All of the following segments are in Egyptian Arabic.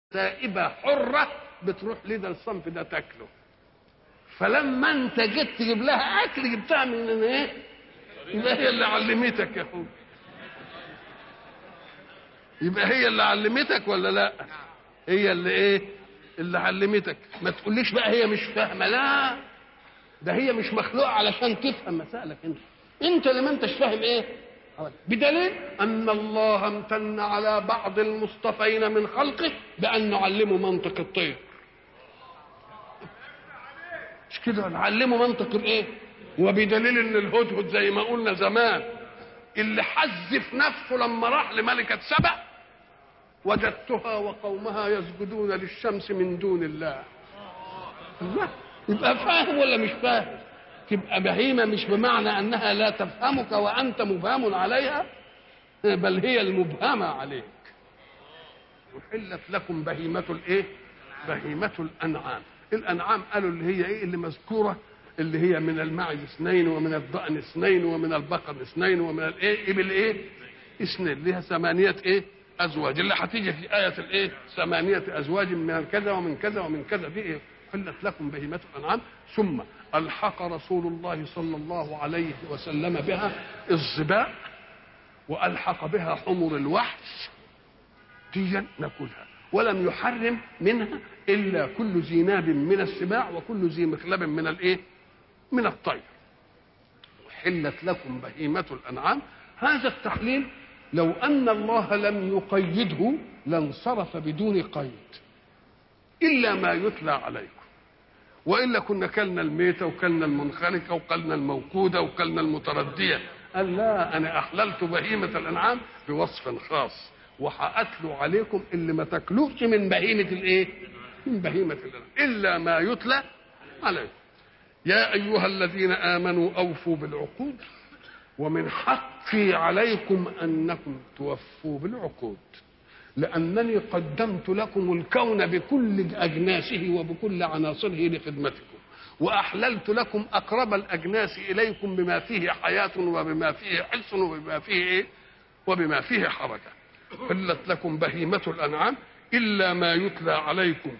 سائبة حرة بتروح لده الصنف ده تاكله فلما انت جيت تجيب لها اكل جبتها من ايه؟ يبقى هي اللي علمتك يا اخوي يبقى هي اللي علمتك ولا لا؟ هي اللي ايه؟ اللي علمتك ما تقوليش بقى هي مش فاهمه لا ده هي مش مخلوقه علشان تفهم مسائلك انت انت اللي ما انتش فاهم ايه؟ بدليل ان الله امتن على بعض المصطفين من خلقه بان نعلمه منطق الطير مش كده نعلمه منطق الايه وبدليل ان الهدهد زي ما قلنا زمان اللي حذف نفسه لما راح لملكة سبأ وجدتها وقومها يسجدون للشمس من دون الله الله يبقى فاهم ولا مش فاهم تبقى بهيمة مش بمعنى أنها لا تفهمك وأنت مبهم عليها بل هي المبهمة عليك أحلت لكم بهيمة الإيه؟ بهيمة الأنعام الأنعام قالوا اللي هي إيه اللي مذكورة اللي هي من المعز اثنين ومن الضأن اثنين ومن البقر اثنين ومن الإيه إبل إيه؟ اثنين اللي هي ثمانية إيه؟ أزواج اللي هتيجي في آية الإيه؟ ثمانية أزواج من كذا ومن كذا ومن كذا دي إيه؟ حلت لكم بهيمة الأنعام ثم ألحق رسول الله صلى الله عليه وسلم بها الظباء وألحق بها حمر الوحش ديا ناكلها ولم يحرم منها إلا كل ذي ناب من السباع وكل ذي مخلب من الإيه؟ من الطير حلت لكم بهيمة الأنعام هذا التحليل لو أن الله لم يقيده لانصرف بدون قيد إلا ما يتلى عليكم والا كنا كلنا الميته وكلنا المنخنقه وكلنا الموقوده وكلنا المترديه قال لا انا احللت بهيمه الانعام بوصف خاص وهاتلو عليكم اللي ما تاكلوش من بهيمه الايه؟ من بهيمه الانعام الا ما يتلى عليكم يا ايها الذين امنوا اوفوا بالعقود ومن حقي عليكم انكم توفوا بالعقود لأنني قدمت لكم الكون بكل أجناسه وبكل عناصره لخدمتكم وأحللت لكم أقرب الأجناس إليكم بما فيه حياة وبما فيه حس وبما فيه إيه؟ وبما فيه حركة حلت لكم بهيمة الأنعام إلا ما يتلى عليكم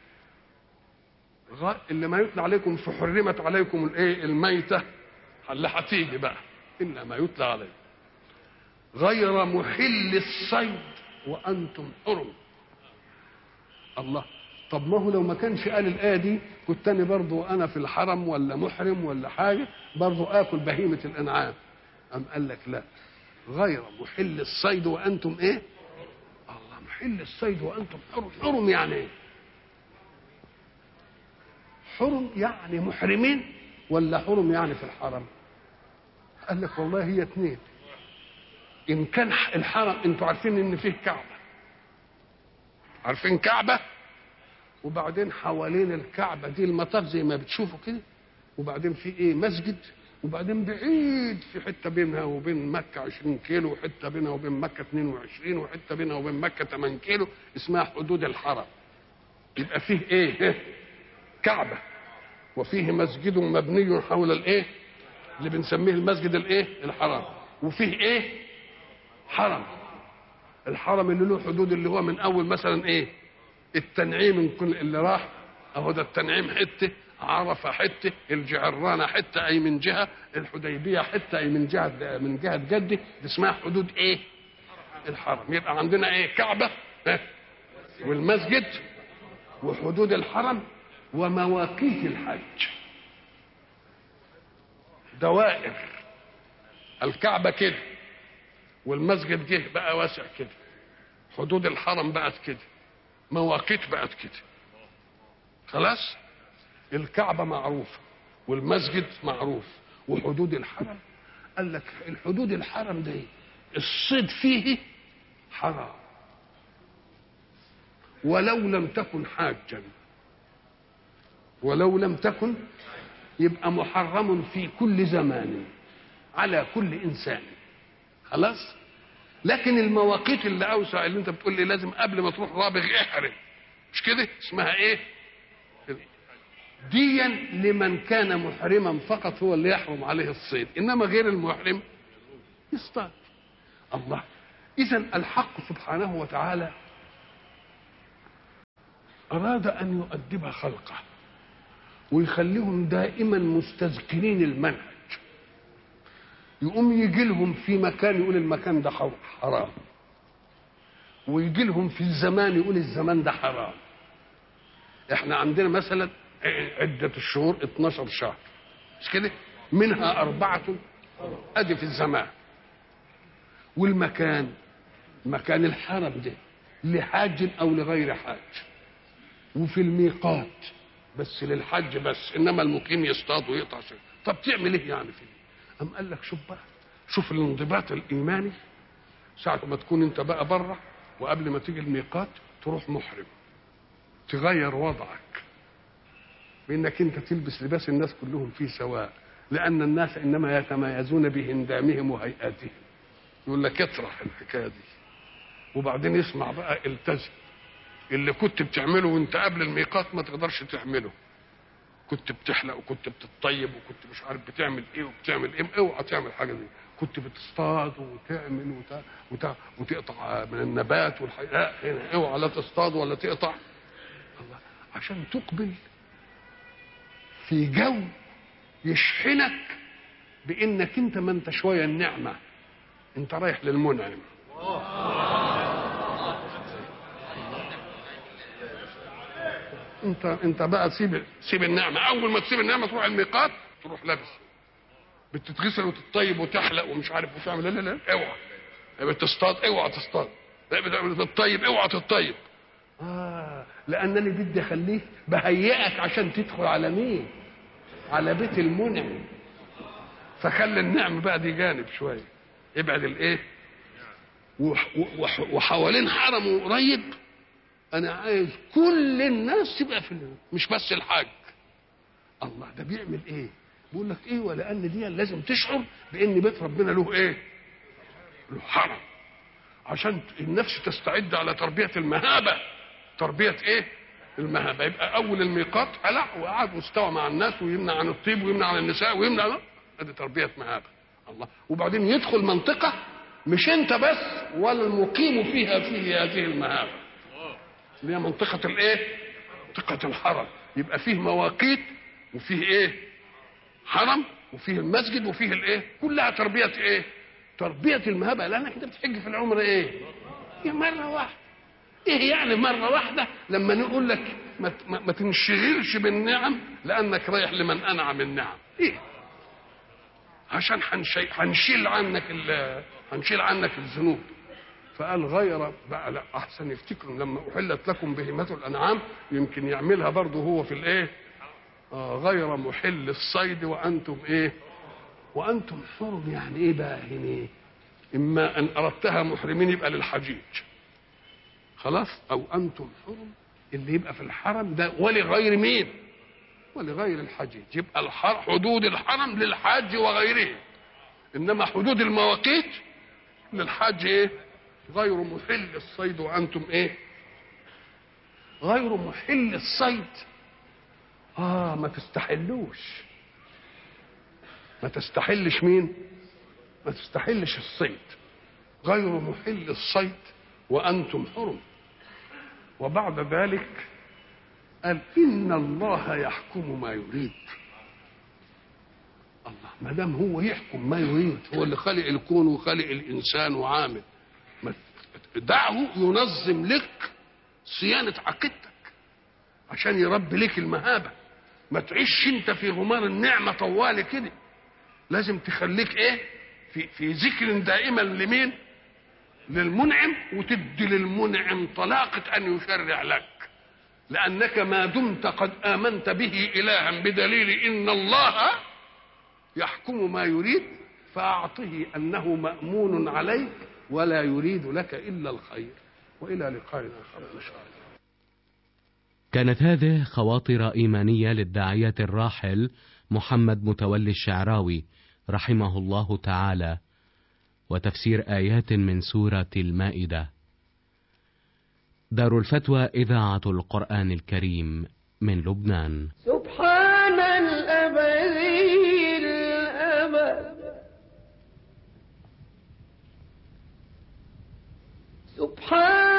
اللي ما يتلى عليكم فحرمت عليكم الايه الميتة اللي هتيجي بقى إلا ما يتلى عليكم غير محل الصيد وانتم حرم الله طب ما هو لو ما كانش قال الايه دي كنت انا برضو انا في الحرم ولا محرم ولا حاجه برضو اكل بهيمه الانعام ام قال لك لا غير محل الصيد وانتم ايه الله محل الصيد وانتم حرم حرم يعني ايه حرم يعني محرمين ولا حرم يعني في الحرم قال لك والله هي اتنين ان كان الحرم انتوا عارفين ان فيه كعبه عارفين كعبه وبعدين حوالين الكعبه دي المطاف زي ما بتشوفوا كده وبعدين في ايه مسجد وبعدين بعيد في حته بينها وبين مكه 20 كيلو وحته بينها وبين مكه 22 وحته بينها وبين مكه 8 كيلو اسمها حدود الحرم يبقى فيه ايه كعبه وفيه مسجد مبني حول الايه اللي بنسميه المسجد الايه الحرام وفيه ايه حرم الحرم اللي له حدود اللي هو من اول مثلا ايه التنعيم كل اللي راح اهو ده التنعيم حته عرفه حته الجعرانه حته اي من جهه الحديبيه حته اي من جهه من جهه جده دي اسمها حدود ايه الحرم يبقى عندنا ايه كعبه والمسجد وحدود الحرم ومواقيت الحج دوائر الكعبه كده والمسجد جه بقى واسع كده حدود الحرم بقت كده مواقيت بقت كده خلاص الكعبه معروفه والمسجد معروف وحدود الحرم قال لك الحدود الحرم ده الصيد فيه حرام ولو لم تكن حاجا ولو لم تكن يبقى محرم في كل زمان على كل انسان خلاص لكن المواقيت اللي اوسع اللي انت بتقول لي لازم قبل ما تروح رابغ احرم مش كده اسمها ايه ديا لمن كان محرما فقط هو اللي يحرم عليه الصيد انما غير المحرم يصطاد الله اذا الحق سبحانه وتعالى أراد أن يؤدب خلقه ويخليهم دائما مستذكرين المنهج يقوم يجي لهم في مكان يقول المكان ده حرام ويجي لهم في الزمان يقول الزمان ده حرام احنا عندنا مثلا عدة الشهور 12 شهر مش كده منها أربعة أدي في الزمان والمكان مكان الحرم ده لحاج أو لغير حاج وفي الميقات بس للحج بس انما المقيم يصطاد ويقطع شيء طب تعمل ايه يعني فيه أم قال لك شوف بقى شوف الانضباط الايماني ساعة ما تكون انت بقى بره وقبل ما تيجي الميقات تروح محرم تغير وضعك بانك انت تلبس لباس الناس كلهم فيه سواء لان الناس انما يتميزون بهندامهم وهيئاتهم يقول لك اطرح الحكايه دي وبعدين يسمع بقى التزم اللي كنت بتعمله وانت قبل الميقات ما تقدرش تعمله كنت بتحلق وكنت بتطيب وكنت مش عارف بتعمل ايه وبتعمل ايه اوعى تعمل حاجه دي كنت بتصطاد وتعمل وت... وت... وتقطع من النبات والحياة هنا اوعى لا تصطاد ولا تقطع الله عشان تقبل في جو يشحنك بانك انت ما انت شويه النعمه انت رايح للمنعم انت انت بقى سيب سيب النعمه اول ما تسيب النعمه تروح الميقات تروح لابس بتتغسل وتطيب وتحلق ومش عارف وتعمل لا لا لا اوعى بتصطاد اوعى تصطاد بتطيب اوعى تطيب اه لانني بدي اخليك بهيئك عشان تدخل على مين على بيت المنعم فخلي النعم بقى دي جانب شويه ابعد الايه وحوالين حرمه قريب انا عايز كل الناس تبقى في مش بس الحاج الله ده بيعمل ايه بيقول لك ايه ولان دي لازم تشعر بان بيت ربنا له ايه له حرم عشان النفس تستعد على تربيه المهابه تربيه ايه المهابه يبقى اول الميقات قلع وقعد واستوى مع الناس ويمنع عن الطيب ويمنع عن النساء ويمنع ادي تربيه مهابه الله وبعدين يدخل منطقه مش انت بس ولا المقيم فيها فيه هذه المهابه اللي هي منطقة الايه؟ منطقة الحرم يبقى فيه مواقيت وفيه ايه؟ حرم وفيه المسجد وفيه الايه؟ كلها تربية ايه؟ تربية المهابة لأنك أنت بتحج في العمر ايه؟ هي مرة واحدة ايه يعني مرة واحدة لما نقول لك ما, ما تنشغلش بالنعم لأنك رايح لمن أنعم النعم ايه؟ عشان هنشيل عنك هنشيل عنك الذنوب فقال غير بقى لا احسن يفتكروا لما احلت لكم بهيمه الانعام يمكن يعملها برضه هو في الايه آه غير محل الصيد وانتم ايه وانتم حرم يعني ايه بقى هنا اما ان اردتها محرمين يبقى للحجيج خلاص او انتم حرم اللي يبقى في الحرم ده ولغير مين ولغير الحجيج يبقى الحر حدود الحرم للحاج وغيره انما حدود المواقيت للحاج ايه غير محل الصيد وانتم ايه غير محل الصيد اه ما تستحلوش ما تستحلش مين ما تستحلش الصيد غير محل الصيد وانتم حرم وبعد ذلك قال ان الله يحكم ما يريد الله ما دام هو يحكم ما يريد هو اللي خلق الكون وخلق الانسان وعامل دعه ينظم لك صيانة عقيدتك عشان يربي لك المهابة ما تعيش انت في غمار النعمة طوال كده لازم تخليك ايه في, في ذكر دائما لمين للمنعم وتدي للمنعم طلاقة ان يشرع لك لانك ما دمت قد امنت به الها بدليل ان الله يحكم ما يريد فاعطه انه مامون عليك ولا يريد لك الا الخير والى لقاء اخر ان شاء الله كانت هذه خواطر ايمانيه للداعيه الراحل محمد متولي الشعراوي رحمه الله تعالى وتفسير ايات من سوره المائده دار الفتوى اذاعه القران الكريم من لبنان سبحان الأبدي الأبد سبحان